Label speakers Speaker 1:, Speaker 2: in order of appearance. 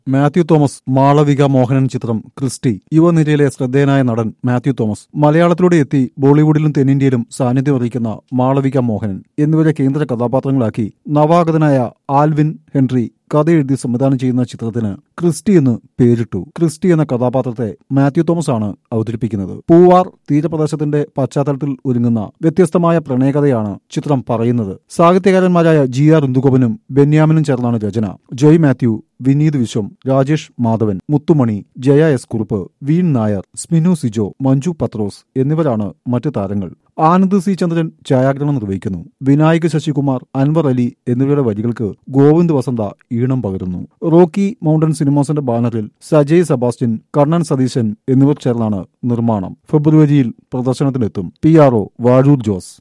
Speaker 1: Mathew Thomas Malavika Mohanan ചിത്രം Christy യുവനിരയിലെ ശ്രദ്ധേയനായ നടൻ മാത്യു തോമസ് മലയാളത്തിലൂടെ എത്തി ബോളിവുഡിലും തെന്നിന്ത്യയിലും സാന്നിധ്യം അറിയിക്കുന്ന മാളവിക മോഹനൻ എന്നിവരെ കേന്ദ്ര കഥാപാത്രങ്ങളാക്കി നവാഗതനായ ആൽവിൻ ഹെൻറി കഥ എഴുതി സംവിധാനം ചെയ്യുന്ന ചിത്രത്തിന് ക്രിസ്റ്റി എന്ന് പേരിട്ടു ക്രിസ്റ്റി എന്ന കഥാപാത്രത്തെ മാത്യു തോമസ് ആണ് അവതരിപ്പിക്കുന്നത് പൂവാർ തീരപ്രദേശത്തിന്റെ പശ്ചാത്തലത്തിൽ ഒരുങ്ങുന്ന വ്യത്യസ്തമായ പ്രണയകഥയാണ് ചിത്രം പറയുന്നത് സാഹിത്യകാരന്മാരായ ജി ആർ ഇന്ദുഗോപനും ബെന്യാമിനും ചേർന്നാണ് രചന Joy Mathew Vineeth Vishwam Rajesh Madhavan Muthumani Jaya S Kurup Veen Nair Sminu Sijo Manju Pathrose എന്നിവരാണ് മറ്റ് താരങ്ങൾ ആനന്ദ് സി ചന്ദ്രൻ ഛായാഗ്രഹണം നിർവഹിക്കുന്നു വിനായക് ശശികുമാർ അൻവർ അലി എന്നിവരുടെ വരികൾക്ക് ഗോവിന്ദ് വസന്ത ഈണം പകരുന്നു റോക്കി മൗണ്ടൻ സിനിമാസിന്റെ ബാനറിൽ സജയ് സെബാസ്റ്റ്യൻ കണ്ണൻ സതീശൻ എന്നിവർ ചേർന്നാണ് നിർമ്മാണം ഫെബ്രുവരിയിൽ പ്രദർശനത്തിനെത്തും P R O Vazhoor Jose